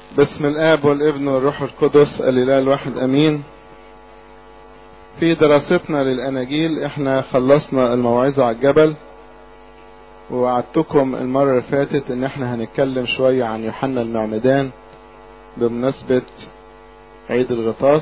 باسم الاب والابن والروح القدس الاله الواحد امين في دراستنا للاناجيل احنا خلصنا الموعظة على الجبل ووعدتكم المرة اللي فاتت ان احنا هنتكلم شوية عن يوحنا المعمدان بمناسبة عيد الغطاس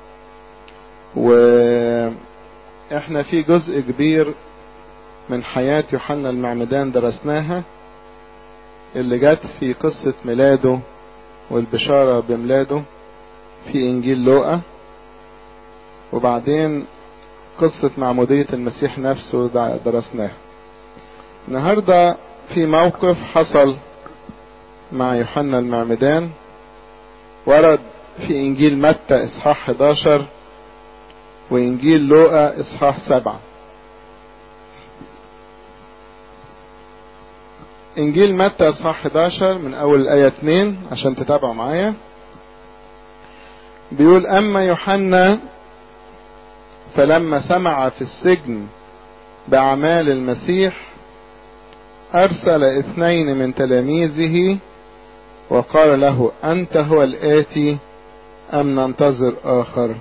واحنا في جزء كبير من حياة يوحنا المعمدان درسناها اللي جت في قصة ميلاده والبشارة بميلاده في انجيل لوقا وبعدين قصة معمودية المسيح نفسه درسناها النهاردة في موقف حصل مع يوحنا المعمدان ورد في انجيل متى اصحاح 11 وانجيل لوقا اصحاح 7 انجيل متى اصحاح 11 من اول الايه 2 عشان تتابعوا معايا بيقول اما يوحنا فلما سمع في السجن باعمال المسيح ارسل اثنين من تلاميذه وقال له انت هو الاتي ام ننتظر اخر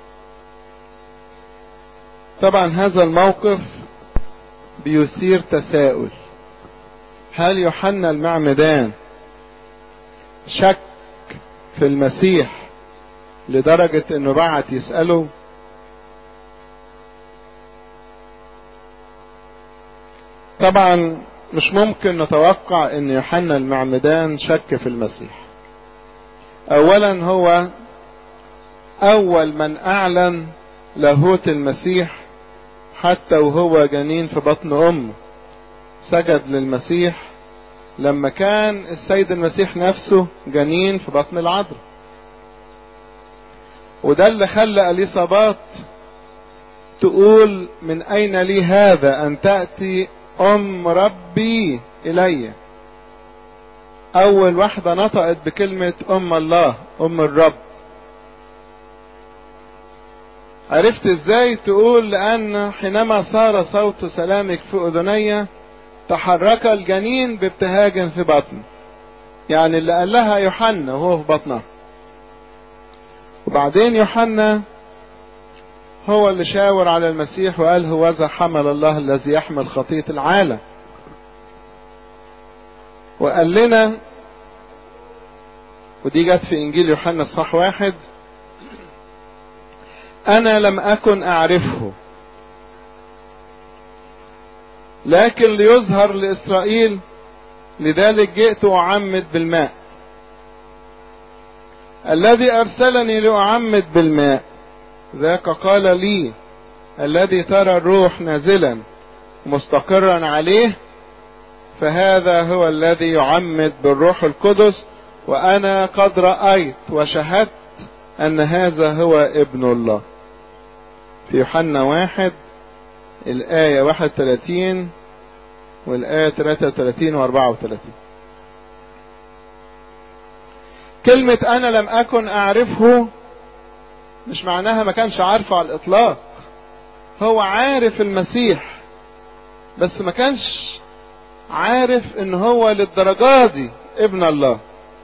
طبعا هذا الموقف بيثير تساؤل هل يوحنا المعمدان شك في المسيح لدرجة انه بعت يسأله طبعا مش ممكن نتوقع ان يوحنا المعمدان شك في المسيح اولا هو اول من اعلن لاهوت المسيح حتى وهو جنين في بطن امه سجد للمسيح لما كان السيد المسيح نفسه جنين في بطن العذراء وده اللي خلى اليصابات تقول من اين لي هذا ان تأتي ام ربي الي اول واحدة نطقت بكلمة ام الله ام الرب عرفت ازاي تقول لان حينما صار صوت سلامك في اذني تحرك الجنين بابتهاج في بطنه يعني اللي قال لها يوحنا وهو في بطنها وبعدين يوحنا هو اللي شاور على المسيح وقال هوذا حمل الله الذي يحمل خطية العالم وقال لنا ودي جت في انجيل يوحنا الصح واحد انا لم اكن اعرفه لكن ليظهر لإسرائيل لذلك جئت أعمد بالماء الذي أرسلني لأعمد بالماء ذاك قال لي الذي ترى الروح نازلا مستقرا عليه فهذا هو الذي يعمد بالروح القدس وأنا قد رأيت وشهدت أن هذا هو ابن الله في يوحنا واحد الآية 31 والآية 33 و 34 كلمة أنا لم أكن أعرفه مش معناها ما كانش عارفه على الإطلاق هو عارف المسيح بس ما كانش عارف ان هو للدرجة دي ابن الله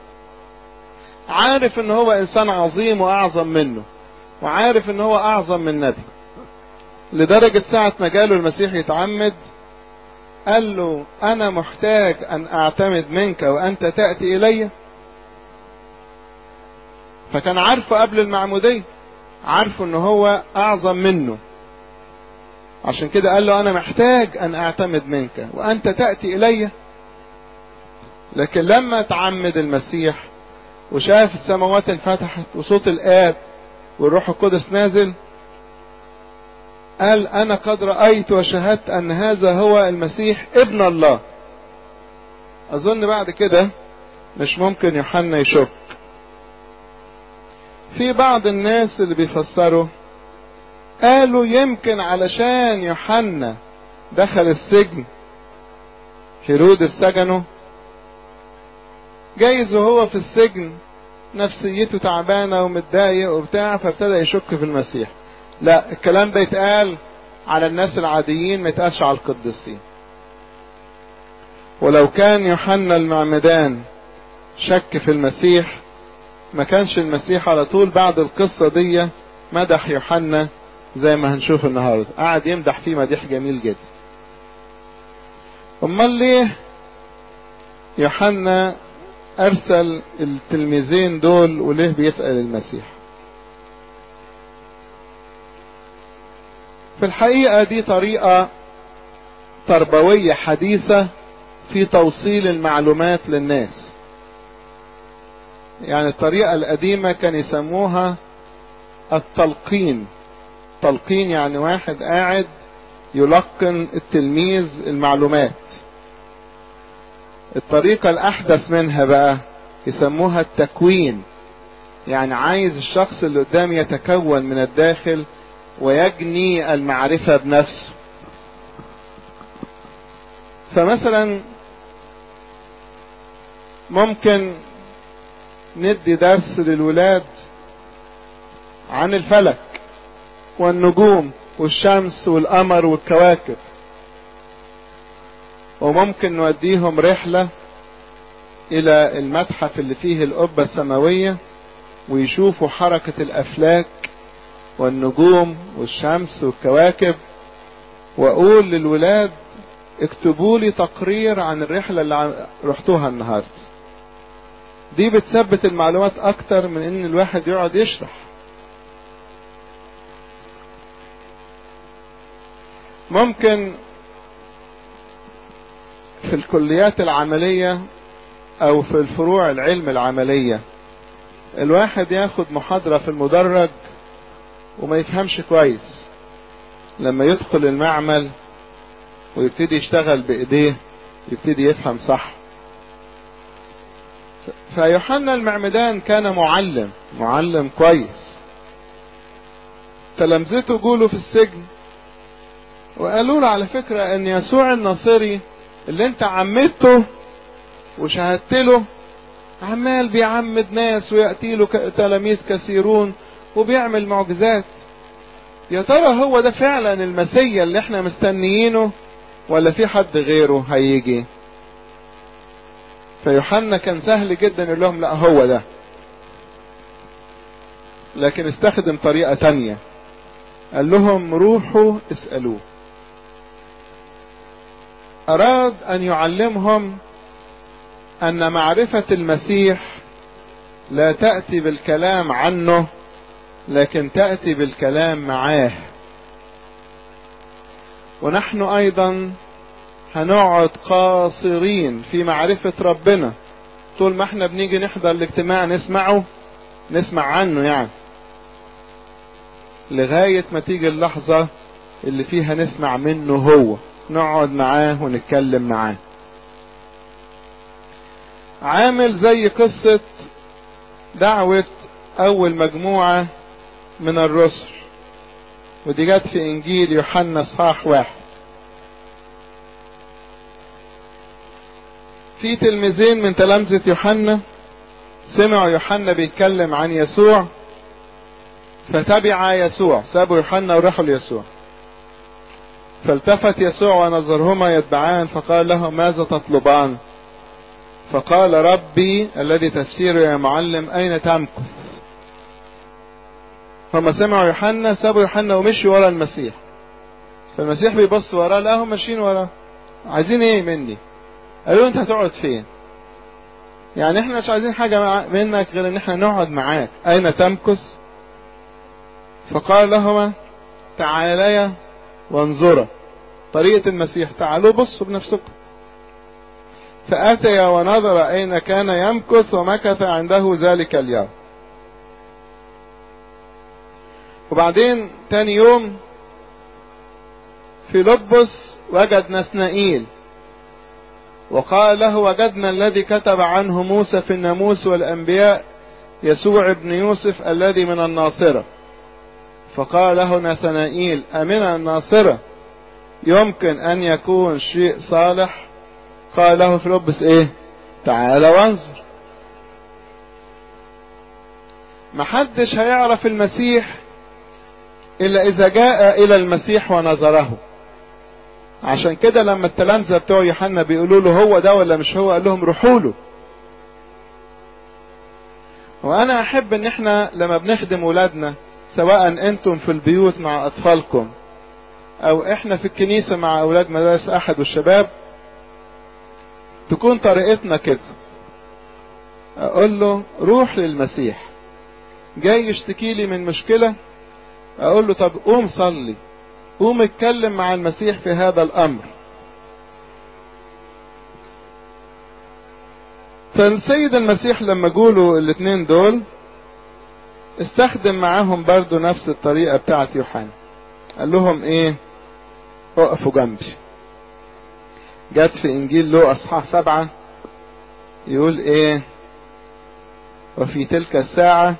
عارف ان هو انسان عظيم واعظم منه وعارف ان هو اعظم من نبي لدرجة ساعة ما جاله المسيح يتعمد قال له انا محتاج ان اعتمد منك وانت تأتي الي فكان عارفه قبل المعمودية عارفه ان هو اعظم منه عشان كده قال له انا محتاج ان اعتمد منك وانت تأتي الي لكن لما تعمد المسيح وشاف السماوات انفتحت وصوت الآب والروح القدس نازل قال انا قد رأيت وشهدت ان هذا هو المسيح ابن الله اظن بعد كده مش ممكن يوحنا يشك في بعض الناس اللي بيفسروا قالوا يمكن علشان يوحنا دخل السجن هيرود سجنه جايز وهو في السجن نفسيته تعبانة ومتضايق وبتاع فابتدى يشك في المسيح لا الكلام ده يتقال على الناس العاديين ما يتقالش على القديسين ولو كان يوحنا المعمدان شك في المسيح ما كانش المسيح على طول بعد القصة دي مدح يوحنا زي ما هنشوف النهاردة قعد يمدح فيه مديح جميل جدا امال ليه يوحنا ارسل التلميذين دول وليه بيسأل المسيح في الحقيقة دي طريقة تربوية حديثة في توصيل المعلومات للناس يعني الطريقة القديمة كان يسموها التلقين تلقين يعني واحد قاعد يلقن التلميذ المعلومات الطريقة الأحدث منها بقى يسموها التكوين يعني عايز الشخص اللي قدامي يتكون من الداخل ويجني المعرفة بنفسه فمثلا ممكن ندي درس للولاد عن الفلك والنجوم والشمس والقمر والكواكب وممكن نوديهم رحلة إلى المتحف اللي فيه القبة السماوية ويشوفوا حركة الأفلاك والنجوم والشمس والكواكب وأقول للولاد اكتبوا لي تقرير عن الرحلة اللي رحتوها النهاردة دي بتثبت المعلومات أكتر من إن الواحد يقعد يشرح ممكن في الكليات العملية او في الفروع العلم العملية الواحد ياخد محاضرة في المدرج وما يفهمش كويس لما يدخل المعمل ويبتدي يشتغل بايديه يبتدي يفهم صح فيوحنا المعمدان كان معلم معلم كويس تلامذته جوله في السجن وقالوا له على فكرة ان يسوع الناصري اللي انت عمدته وشهدت له عمال بيعمد ناس ويأتي له تلاميذ كثيرون وبيعمل معجزات يا ترى هو ده فعلا المسيا اللي احنا مستنيينه ولا في حد غيره هيجي فيوحنا كان سهل جدا يقول لهم لا هو ده لكن استخدم طريقة تانية قال لهم روحوا اسألوه أراد أن يعلمهم أن معرفة المسيح لا تأتي بالكلام عنه لكن تأتي بالكلام معاه ونحن أيضا هنقعد قاصرين في معرفة ربنا طول ما احنا بنيجي نحضر الاجتماع نسمعه نسمع عنه يعني لغاية ما تيجي اللحظة اللي فيها نسمع منه هو نقعد معاه ونتكلم معاه عامل زي قصة دعوة أول مجموعة من الرسل ودي جت في إنجيل يوحنا صحاح واحد في تلميذين من تلامذة يوحنا سمعوا يوحنا بيتكلم عن يسوع فتبع يسوع سابوا يوحنا وراحوا ليسوع فالتفت يسوع ونظرهما يتبعان فقال لهم ماذا تطلبان فقال ربي الذي تفسيره يا معلم أين تمكث هم سمعوا يوحنا سابوا يوحنا ومشوا ورا المسيح فالمسيح بيبص وراه لا هم ماشيين وراه عايزين ايه مني قالوا انت هتقعد فين يعني احنا مش عايزين حاجة منك غير ان احنا نقعد معاك اين تمكث فقال لهما تعاليا وانظرا طريقة المسيح تعالوا بصوا بنفسكم فأتي ونظر أين كان يمكث ومكث عنده ذلك اليوم وبعدين تاني يوم في لبس وجد نسنائيل وقال له وجدنا الذي كتب عنه موسى في الناموس والأنبياء يسوع ابن يوسف الذي من الناصرة فقال له نسنائيل أمن الناصرة يمكن أن يكون شيء صالح قال له فيلبس إيه تعال وانظر محدش هيعرف المسيح إلا إذا جاء إلى المسيح ونظره عشان كده لما التلامذة بتوع يوحنا بيقولوا له هو ده ولا مش هو قال لهم روحوا له وانا احب ان احنا لما بنخدم ولادنا سواء انتم في البيوت مع اطفالكم او احنا في الكنيسة مع اولاد مدارس احد والشباب تكون طريقتنا كده اقول له روح للمسيح جاي يشتكي لي من مشكلة اقول له طب قوم صلي قوم اتكلم مع المسيح في هذا الامر فالسيد المسيح لما جوله الاثنين دول استخدم معاهم برضو نفس الطريقة بتاعت يوحنا قال لهم ايه اقفوا جنبي جت في انجيل له اصحاح سبعة يقول ايه وفي تلك الساعة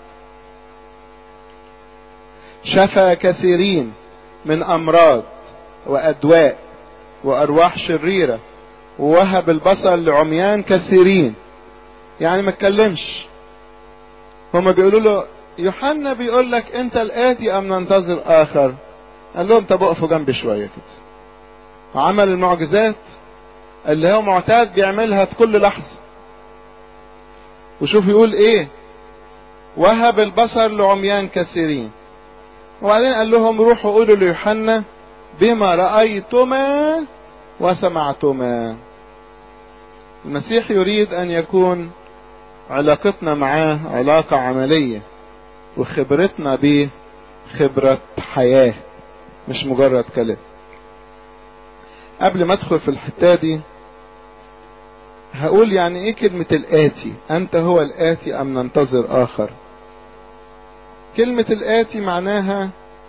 شفى كثيرين من امراض وادواء وارواح شريرة ووهب البصر لعميان كثيرين يعني ما اتكلمش هما بيقولوا له يوحنا بيقول لك انت الاتي ام ننتظر اخر قال لهم طب اقفوا جنبي شويه كده وعمل المعجزات اللي هو معتاد بيعملها في كل لحظه وشوف يقول ايه وهب البصر لعميان كثيرين وبعدين قال لهم روحوا قولوا ليوحنا بما رايتما وسمعتما المسيح يريد ان يكون علاقتنا معاه علاقة عملية وخبرتنا بيه خبرة حياة مش مجرد كلام قبل ما ادخل في الحتة دي هقول يعني ايه كلمة الآتي انت هو الآتي ام ننتظر اخر كلمة الآتي معناها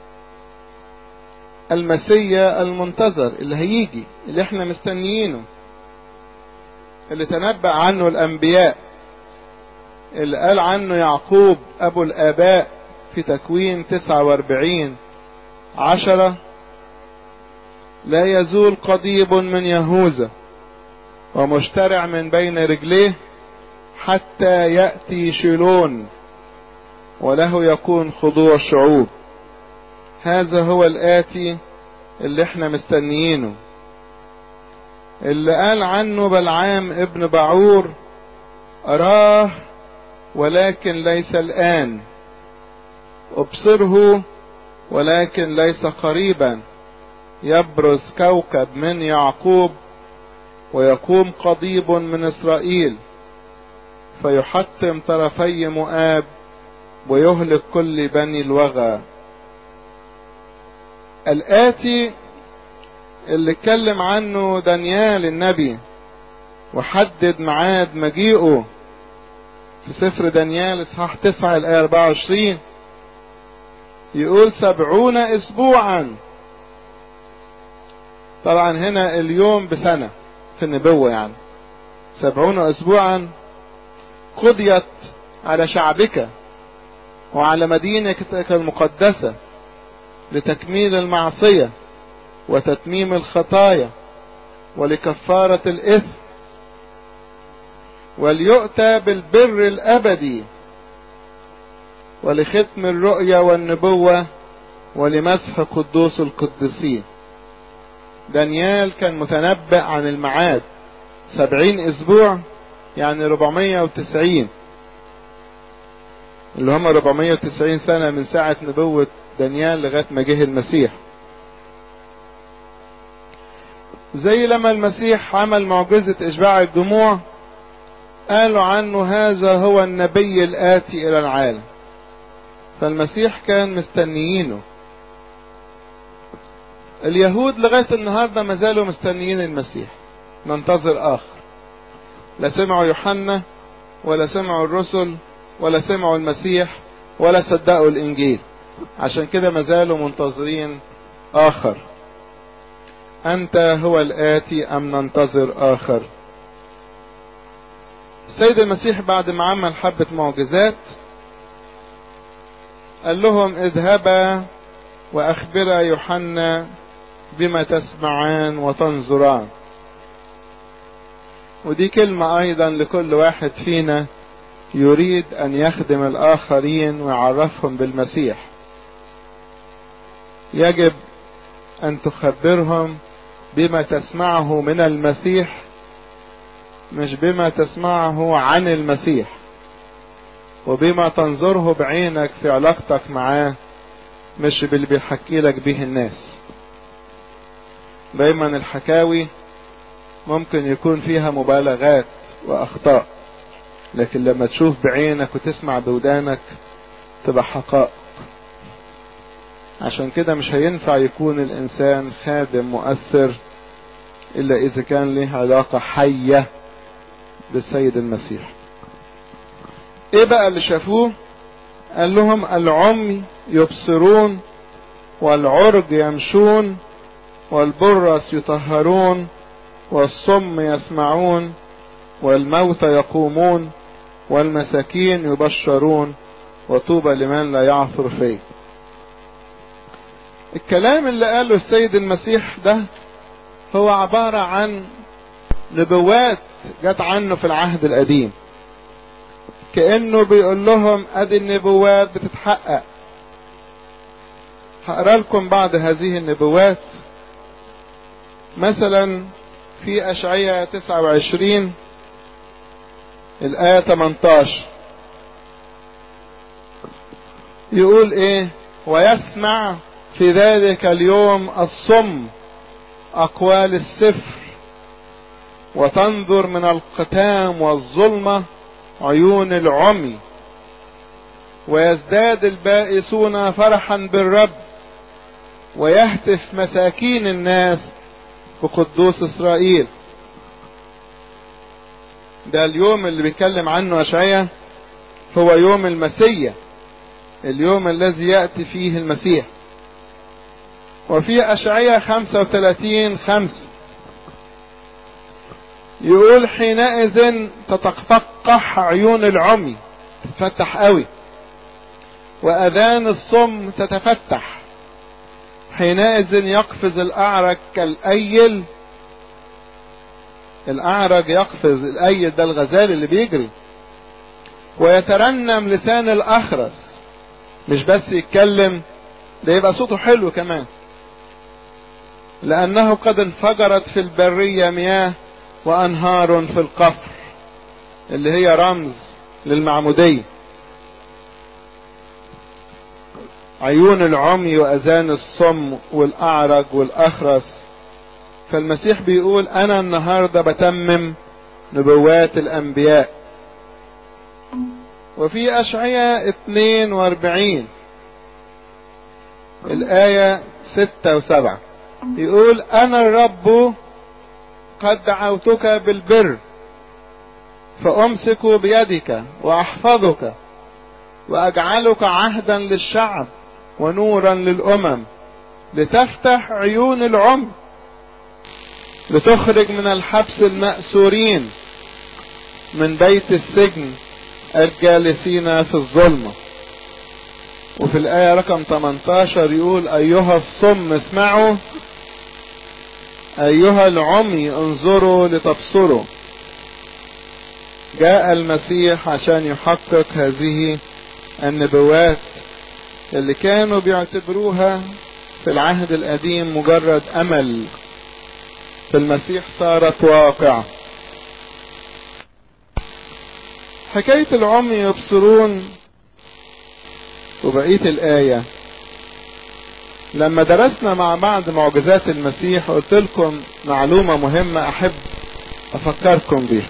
المسيا المنتظر اللي هيجي اللي احنا مستنيينه اللي تنبأ عنه الانبياء اللي قال عنه يعقوب ابو الاباء في تكوين 49 عشرة لا يزول قضيب من يهوذا ومشترع من بين رجليه حتى يأتي شيلون وله يكون خضوع الشعوب هذا هو الآتي اللي احنا مستنيينه اللي قال عنه بلعام ابن بعور أراه ولكن ليس الآن ابصره ولكن ليس قريبا يبرز كوكب من يعقوب ويقوم قضيب من إسرائيل فيحطم طرفي مؤاب ويهلك كل بني الوغى الآتي اللي اتكلم عنه دانيال النبي وحدد ميعاد مجيئه في سفر دانيال اصحاح 9 الايه 24 يقول سبعون اسبوعا طبعا هنا اليوم بسنة في النبوة يعني سبعون اسبوعا قضيت على شعبك وعلى مدينتك المقدسة لتكميل المعصية وتتميم الخطايا ولكفارة الإثم وليؤتى بالبر الأبدي ولختم الرؤيا والنبوة ولمسح قدوس القديسين دانيال كان متنبأ عن الميعاد سبعين اسبوع يعني ربعمية وتسعين اللي هم ربعمية وتسعين سنة من ساعة نبوة دانيال لغاية ما جه المسيح زي لما المسيح عمل معجزة اشباع الجموع قالوا عنه هذا هو النبي الآتي إلى العالم فالمسيح كان مستنيينه اليهود لغاية النهاردة ما زالوا مستنيين المسيح ننتظر آخر لا سمعوا يوحنا ولا سمعوا الرسل ولا سمعوا المسيح ولا صدقوا الإنجيل عشان كده ما زالوا منتظرين آخر أنت هو الآتي أم ننتظر آخر السيد المسيح بعد ما عمل حبة معجزات قال لهم اذهبا واخبرا يوحنا بما تسمعان وتنظران ودي كلمة ايضا لكل واحد فينا يريد ان يخدم الاخرين ويعرفهم بالمسيح يجب ان تخبرهم بما تسمعه من المسيح مش بما تسمعه عن المسيح وبما تنظره بعينك في علاقتك معاه مش باللي بيحكي لك به الناس دايما الحكاوي ممكن يكون فيها مبالغات واخطاء لكن لما تشوف بعينك وتسمع بودانك تبقى حقائق عشان كده مش هينفع يكون الانسان خادم مؤثر الا اذا كان له علاقة حية بالسيد المسيح ايه بقى اللي شافوه قال لهم العمي يبصرون والعرج يمشون والبرص يطهرون والصم يسمعون والموتى يقومون والمساكين يبشرون وطوبى لمن لا يعثر فيه الكلام اللي قاله السيد المسيح ده هو عبارة عن نبوات جت عنه في العهد القديم كأنه بيقول لهم ادي النبوات بتتحقق هقرا لكم بعض هذه النبوات مثلا في اشعياء 29 الآية 18 يقول ايه ويسمع في ذلك اليوم الصم أقوال السفر وتنظر من القتام والظلمة عيون العمي ويزداد البائسون فرحا بالرب ويهتف مساكين الناس بقدوس إسرائيل ده اليوم اللي بيتكلم عنه أشعية هو يوم المسيح اليوم الذي يأتي فيه المسيح وفي أشعية 35 خمسة يقول حينئذ تتفقح عيون العمي تتفتح قوي وأذان الصم تتفتح حينئذ يقفز الأعرج كالأيل الأعرج يقفز الأيل ده الغزال اللي بيجري ويترنم لسان الأخرس مش بس يتكلم ده يبقى صوته حلو كمان لأنه قد انفجرت في البرية مياه وأنهار في القفر اللي هي رمز للمعمودية عيون العمي وأذان الصم والأعرج والأخرس فالمسيح بيقول أنا النهاردة بتمم نبوات الأنبياء وفي أشعية 42 الآية 6 و7 يقول أنا الرب قد دعوتك بالبر فأمسك بيدك وأحفظك وأجعلك عهدا للشعب ونورا للأمم لتفتح عيون العمر لتخرج من الحبس المأسورين من بيت السجن الجالسين في الظلمة وفي الآية رقم 18 يقول أيها الصم اسمعوا أيها العمي انظروا لتبصروا جاء المسيح عشان يحقق هذه النبوات اللي كانوا بيعتبروها في العهد القديم مجرد أمل في المسيح صارت واقع حكاية العمي يبصرون وبقية الآية لما درسنا مع بعض معجزات المسيح قلت لكم معلومة مهمة أحب أفكركم بيها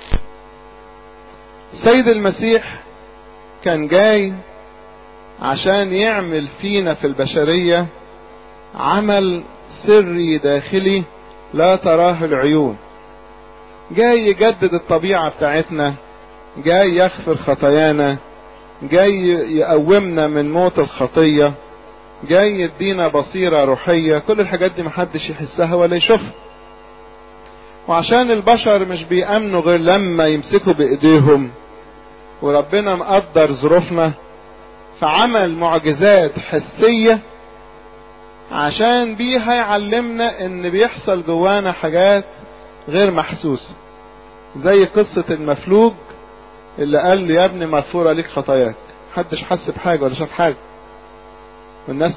السيد المسيح كان جاي عشان يعمل فينا في البشرية عمل سري داخلي لا تراه العيون جاي يجدد الطبيعة بتاعتنا جاي يغفر خطايانا جاي يقومنا من موت الخطية جاي يدينا بصيرة روحية كل الحاجات دي محدش يحسها ولا يشوفها وعشان البشر مش بيأمنوا غير لما يمسكوا بإيديهم وربنا مقدر ظروفنا فعمل معجزات حسية عشان بيها يعلمنا ان بيحصل جوانا حاجات غير محسوسة زي قصة المفلوج اللي قال لي يا ابني مغفورة ليك خطاياك محدش حس بحاجة ولا شاف حاجة والناس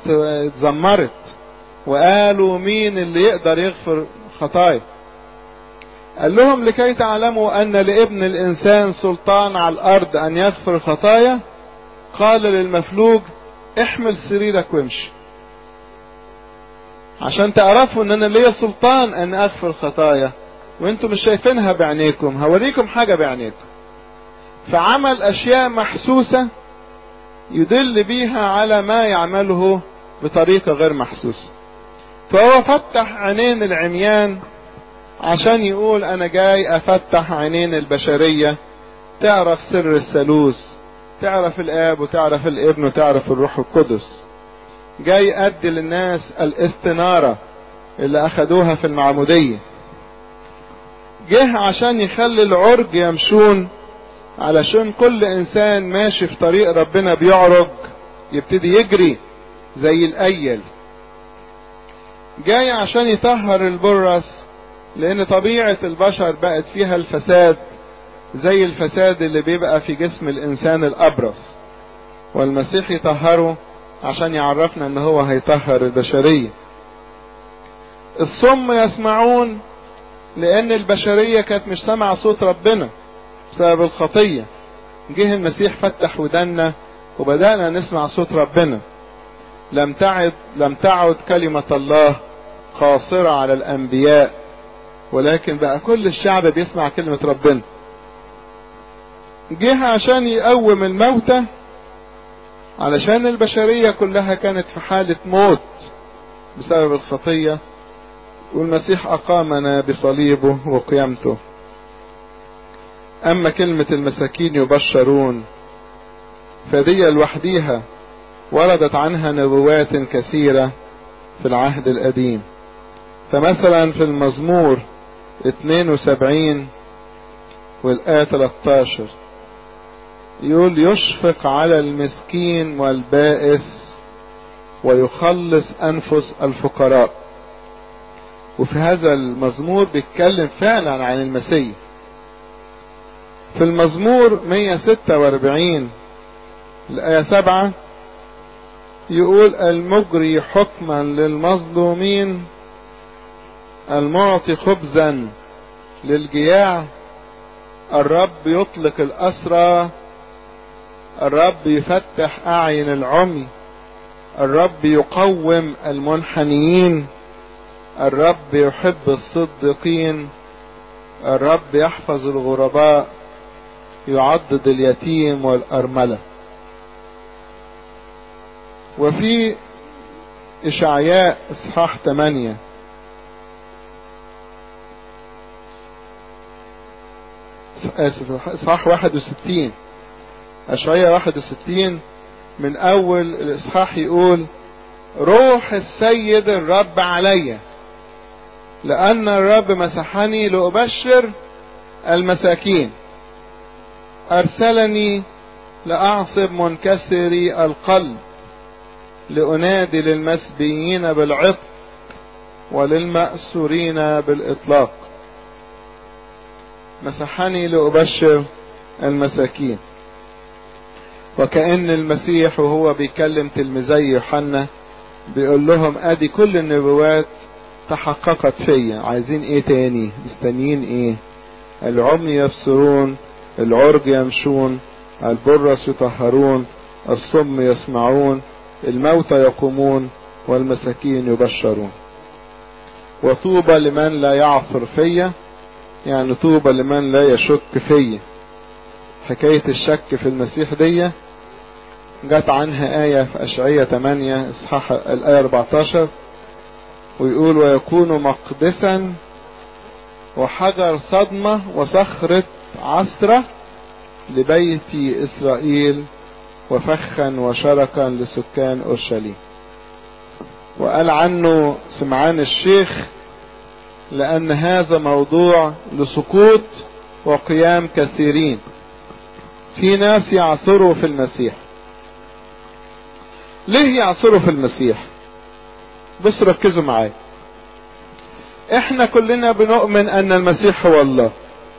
اتذمرت وقالوا مين اللي يقدر يغفر خطايا قال لهم لكي تعلموا ان لابن الانسان سلطان على الارض ان يغفر الخطايا قال للمفلوج احمل سريرك وامشي عشان تعرفوا ان انا ليا سلطان ان اغفر الخطايا وانتم مش شايفينها بعينيكم هوريكم حاجة بعينيكم فعمل اشياء محسوسة يدل بيها على ما يعمله بطريقة غير محسوسة فهو فتح عينين العميان عشان يقول انا جاي افتح عينين البشرية تعرف سر الثالوث تعرف الاب وتعرف الابن وتعرف الروح القدس جاي ادي للناس الاستنارة اللي اخدوها في المعمودية جه عشان يخلي العرج يمشون علشان كل انسان ماشي في طريق ربنا بيعرج يبتدي يجري زي الايل جاي عشان يطهر البرص لان طبيعة البشر بقت فيها الفساد زي الفساد اللي بيبقى في جسم الانسان الابرص والمسيح يطهره عشان يعرفنا ان هو هيطهر البشرية الصم يسمعون لان البشرية كانت مش سامعة صوت ربنا بسبب الخطية جه المسيح فتح ودنا وبدأنا نسمع صوت ربنا لم تعد لم تعد كلمة الله قاصرة على الأنبياء ولكن بقى كل الشعب بيسمع كلمة ربنا جه عشان يقوم الموتى علشان البشرية كلها كانت في حالة موت بسبب الخطية والمسيح أقامنا بصليبه وقيامته أما كلمة المساكين يبشرون فدي لوحديها وردت عنها نبوات كثيرة في العهد القديم فمثلا في المزمور 72 والآية 13 يقول يشفق على المسكين والبائس ويخلص أنفس الفقراء وفي هذا المزمور بيتكلم فعلا عن المسيح في المزمور 146 الآية 7 يقول المجري حكما للمظلومين المعطي خبزا للجياع الرب يطلق الأسرى الرب يفتح أعين العمي الرب يقوم المنحنيين الرب يحب الصديقين الرب يحفظ الغرباء يعضد اليتيم والأرملة وفي إشعياء إصحاح 8 آسف إصحاح 61 أشعياء 61 من أول الإصحاح يقول روح السيد الرب علي لأن الرب مسحني لأبشر المساكين أرسلني لأعصب منكسري القلب لأنادي للمسبيين بالعتق وللمأسورين بالإطلاق مسحني لأبشر المساكين وكأن المسيح وهو بيكلم تلميذي يوحنا بيقول لهم ادي كل النبوات تحققت فيا عايزين ايه تاني مستنيين ايه العمي يبصرون العرج يمشون البرص يطهرون الصم يسمعون الموتى يقومون والمساكين يبشرون وطوبى لمن لا يعثر فيا يعني طوبى لمن لا يشك فيا حكاية الشك في المسيح دي جت عنها آية في أشعية 8 إصحاح الآية 14 ويقول ويكون مقدسا وحجر صدمة وصخرة عصرة لبيت إسرائيل وفخا وشركا لسكان أورشليم وقال عنه سمعان الشيخ لأن هذا موضوع لسقوط وقيام كثيرين في ناس يعثروا في المسيح ليه يعثروا في المسيح بس ركزوا معايا احنا كلنا بنؤمن ان المسيح هو الله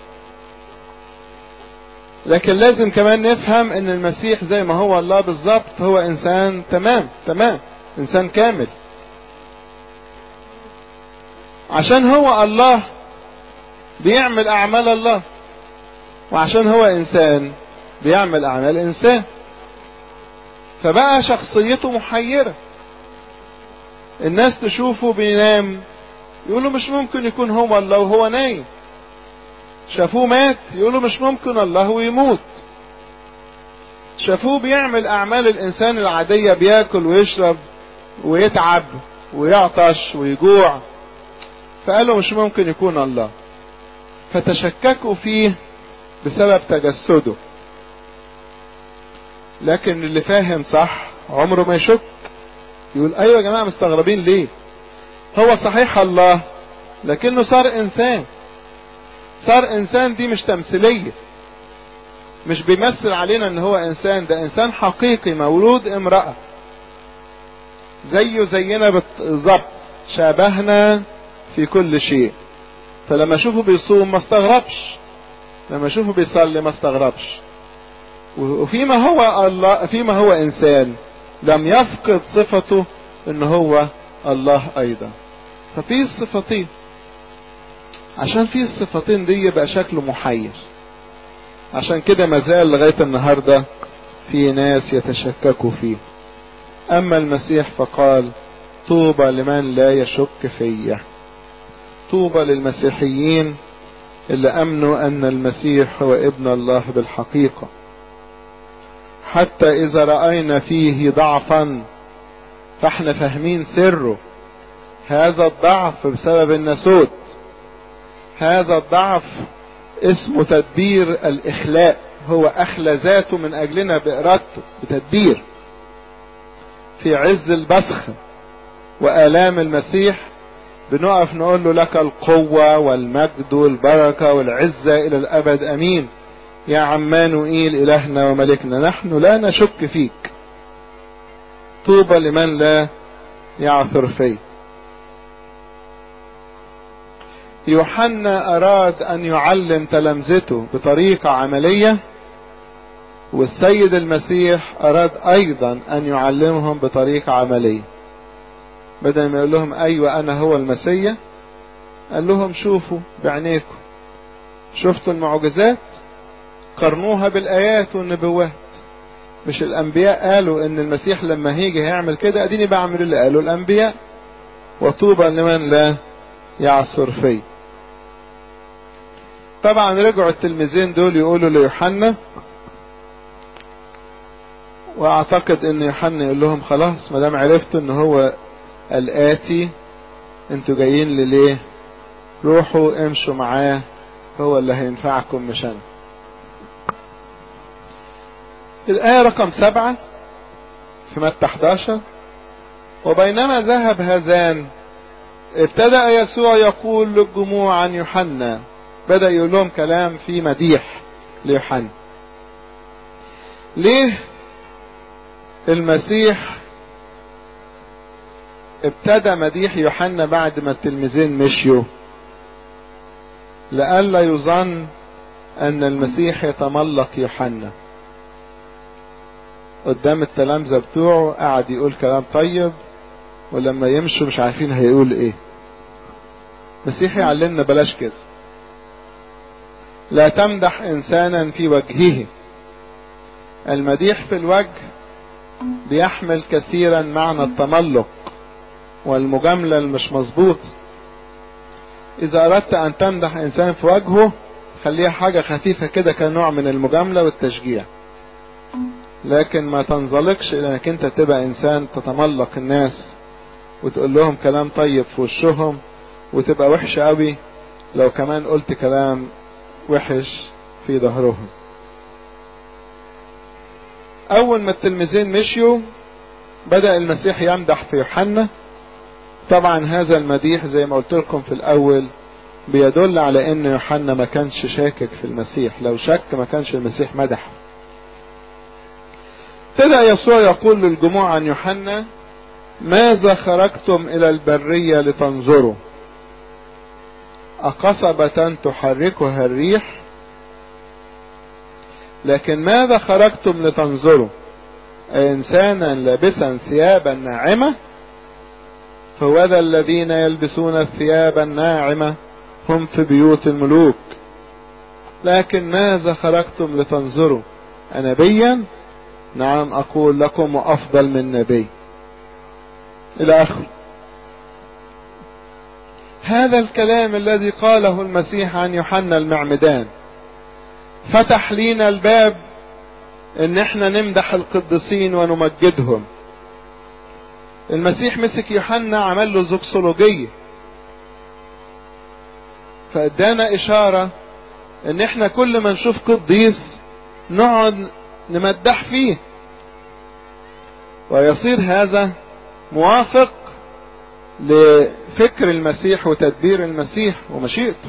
لكن لازم كمان نفهم ان المسيح زي ما هو الله بالظبط هو انسان تمام تمام انسان كامل عشان هو الله بيعمل اعمال الله وعشان هو انسان بيعمل اعمال انسان فبقى شخصيته محيرة الناس تشوفه بينام يقولوا مش ممكن يكون هو الله وهو نايم شافوه مات يقولوا مش ممكن الله ويموت شافوه بيعمل اعمال الانسان العادية بياكل ويشرب ويتعب ويعطش ويجوع فقالوا مش ممكن يكون الله فتشككوا فيه بسبب تجسده لكن اللي فاهم صح عمره ما يشك يقول ايوه يا جماعة مستغربين ليه هو صحيح الله لكنه صار انسان صار انسان دي مش تمثيلية مش بيمثل علينا ان هو انسان ده انسان حقيقي مولود امرأة زيه زينا بالظبط شابهنا في كل شيء فلما اشوفه بيصوم ما استغربش لما اشوفه بيصلي ما استغربش وفيما هو الله فيما هو انسان لم يفقد صفته ان هو الله ايضا ففي الصفتين عشان في الصفتين دي يبقى شكله محير عشان كده مازال لغاية النهاردة في ناس يتشككوا فيه اما المسيح فقال طوبى لمن لا يشك فيه طوبى للمسيحيين اللي امنوا ان المسيح هو ابن الله بالحقيقة حتى اذا رأينا فيه ضعفا فاحنا فاهمين سره هذا الضعف بسبب الناسوت هذا الضعف اسمه تدبير الاخلاء هو اخلى ذاته من اجلنا بارادته بتدبير في عز البسخ والام المسيح بنقف نقول له لك القوة والمجد والبركة والعزة الى الابد امين يا عمانوئيل الهنا وملكنا نحن لا نشك فيك طوبى لمن لا يعثر فيه يوحنا اراد ان يعلم تلامذته بطريقة عملية والسيد المسيح اراد ايضا ان يعلمهم بطريقة عملية بدل ما يقول لهم ايوه انا هو المسيح قال لهم شوفوا بعينيكم شفتوا المعجزات قارنوها بالايات والنبوات مش الانبياء قالوا ان المسيح لما هيجي هيعمل كده اديني بعمل اللي قالوا الانبياء وطوبى لمن لا يعثر فيه طبعا رجعوا التلميذين دول يقولوا ليوحنا واعتقد ان يوحنا يقول لهم خلاص ما دام عرفتوا ان هو الاتي انتوا جايين لي ليه روحوا امشوا معاه هو اللي هينفعكم مش انا الآية رقم سبعة في متى 11 وبينما ذهب هذان ابتدأ يسوع يقول للجموع عن يوحنا بدأ يقول لهم كلام فيه مديح ليوحنا ليه المسيح ابتدى مديح يوحنا بعد ما التلميذين مشيوا لئلا يظن ان المسيح يتملق يوحنا قدام التلامذة بتوعه قعد يقول كلام طيب ولما يمشوا مش عارفين هيقول ايه المسيح يعلمنا بلاش كده لا تمدح انسانا في وجهه المديح في الوجه بيحمل كثيرا معنى التملق والمجاملة المش مظبوطة اذا اردت ان تمدح انسان في وجهه خليها حاجة خفيفة كده كنوع من المجاملة والتشجيع لكن ما تنزلقش الى انك انت تبقى انسان تتملق الناس وتقول لهم كلام طيب في وشهم وتبقى وحش قوي لو كمان قلت كلام وحش في ظهرهم اول ما التلميذين مشيوا بدأ المسيح يمدح في يوحنا طبعا هذا المديح زي ما قلت لكم في الاول بيدل على ان يوحنا ما كانش شاكك في المسيح لو شك ما كانش المسيح مدحه ابتدأ يسوع يقول للجموع عن يوحنا ماذا خرجتم الى البرية لتنظروا اقصبة تحركها الريح لكن ماذا خرجتم لتنظروا انسانا لابسا ثيابا ناعمة فوذا الذين يلبسون الثياب الناعمة هم في بيوت الملوك لكن ماذا خرجتم لتنظروا نبيا نعم أقول لكم وأفضل من نبي إلى آخره هذا الكلام الذي قاله المسيح عن يوحنا المعمدان فتح لينا الباب ان احنا نمدح القديسين ونمجدهم المسيح مسك يوحنا عمل له زوكسولوجية فادانا اشارة ان احنا كل ما نشوف قديس نقعد نمدح فيه ويصير هذا موافق لفكر المسيح وتدبير المسيح ومشيئته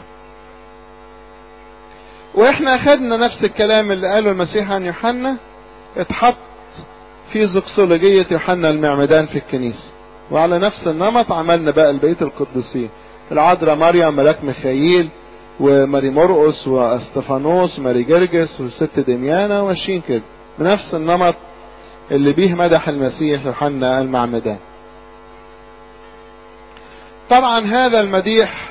واحنا اخدنا نفس الكلام اللي قاله المسيح عن يوحنا اتحط في زوكسولوجية يوحنا المعمدان في الكنيسة وعلى نفس النمط عملنا بقى البقية القديسين العذراء مريم ملاك ميخائيل وماري مرقس واستفانوس ماري جرجس والست دميانة وماشيين كده بنفس النمط اللي بيه مدح المسيح يوحنا المعمدان طبعا هذا المديح